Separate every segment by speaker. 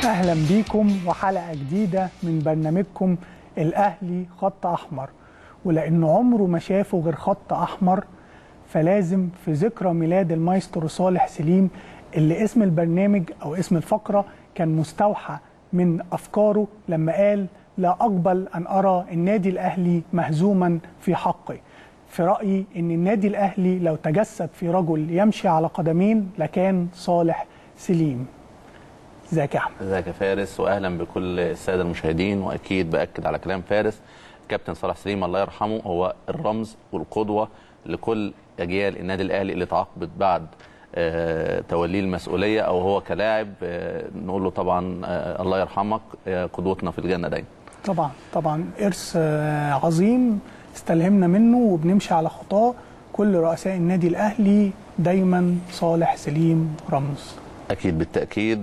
Speaker 1: اهلا بيكم وحلقه جديده من برنامجكم الاهلي خط احمر ولان عمره ما شافه غير خط احمر فلازم في ذكرى ميلاد المايسترو صالح سليم اللي اسم البرنامج او اسم الفقره كان مستوحى من افكاره لما قال لا اقبل ان ارى النادي الاهلي مهزوما في حقي في رايي ان النادي الاهلي لو تجسد في رجل يمشي على قدمين لكان صالح سليم ازيك يا احمد
Speaker 2: ازيك يا فارس واهلا بكل الساده المشاهدين واكيد باكد على كلام فارس كابتن صالح سليم الله يرحمه هو الرمز والقدوه لكل اجيال النادي الاهلي اللي تعاقبت بعد آه، توليه المسؤوليه او هو كلاعب آه، نقول له طبعا آه، الله يرحمك آه، قدوتنا في الجنه دايما
Speaker 1: طبعا طبعا ارث آه، عظيم استلهمنا منه وبنمشي على خطاه كل رؤساء النادي الاهلي دايما صالح سليم رمز
Speaker 2: اكيد بالتاكيد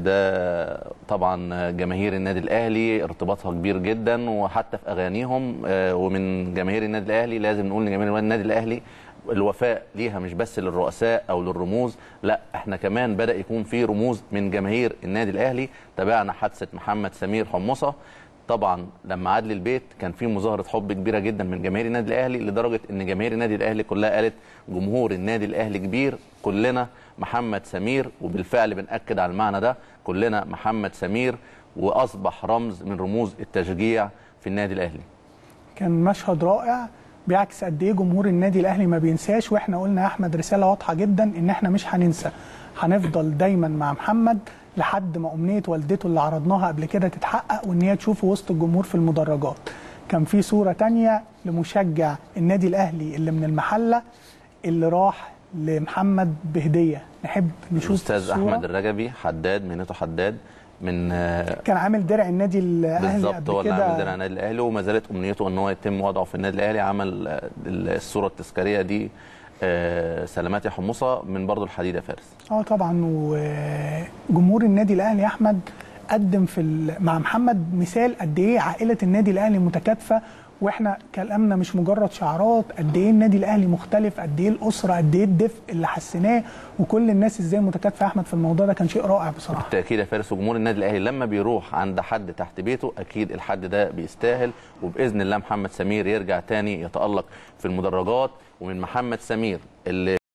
Speaker 2: وده طبعا جماهير النادي الاهلي ارتباطها كبير جدا وحتى في اغانيهم آه، ومن جماهير النادي الاهلي لازم نقول لجماهير النادي الاهلي الوفاء ليها مش بس للرؤساء او للرموز لا احنا كمان بدا يكون في رموز من جماهير النادي الاهلي تابعنا حادثه محمد سمير حمصه طبعا لما عاد للبيت كان في مظاهره حب كبيره جدا من جماهير النادي الاهلي لدرجه ان جماهير النادي الاهلي كلها قالت جمهور النادي الاهلي كبير كلنا محمد سمير وبالفعل بنأكد على المعنى ده كلنا محمد سمير واصبح رمز من رموز التشجيع في النادي الاهلي
Speaker 1: كان مشهد رائع بيعكس قد ايه جمهور النادي الاهلي ما بينساش واحنا قلنا يا احمد رساله واضحه جدا ان احنا مش هننسى هنفضل دايما مع محمد لحد ما امنيه والدته اللي عرضناها قبل كده تتحقق وان هي تشوفه وسط الجمهور في المدرجات كان في صوره تانية لمشجع النادي الاهلي اللي من المحله اللي راح لمحمد بهديه نحب نشوف
Speaker 2: الاستاذ
Speaker 1: الصورة.
Speaker 2: احمد الرجبي حداد مهنته حداد من آه،
Speaker 1: كان عامل درع النادي الاهلي
Speaker 2: بالظبط هو
Speaker 1: قبل
Speaker 2: اللي عامل درع
Speaker 1: كده
Speaker 2: النادي الاهلي وما زالت امنيته ان هو يتم وضعه في النادي الاهلي عمل آه، الصوره التذكاريه دي آه، سلامات يا حمصه من برضه الحديد يا فارس
Speaker 1: اه طبعا وجمهور النادي الاهلي يا احمد قدم في ال- مع محمد مثال قد ايه عائله النادي الاهلي متكاتفه واحنا كلامنا مش مجرد شعارات قد ايه النادي الاهلي مختلف قد ايه الاسره قد ايه الدفء اللي حسيناه وكل الناس ازاي متكاتفه يا احمد في الموضوع ده كان شيء رائع بصراحه
Speaker 2: بالتاكيد يا فارس وجمهور النادي الاهلي لما بيروح عند حد تحت بيته اكيد الحد ده بيستاهل وباذن الله محمد سمير يرجع تاني يتالق في المدرجات ومن محمد سمير اللي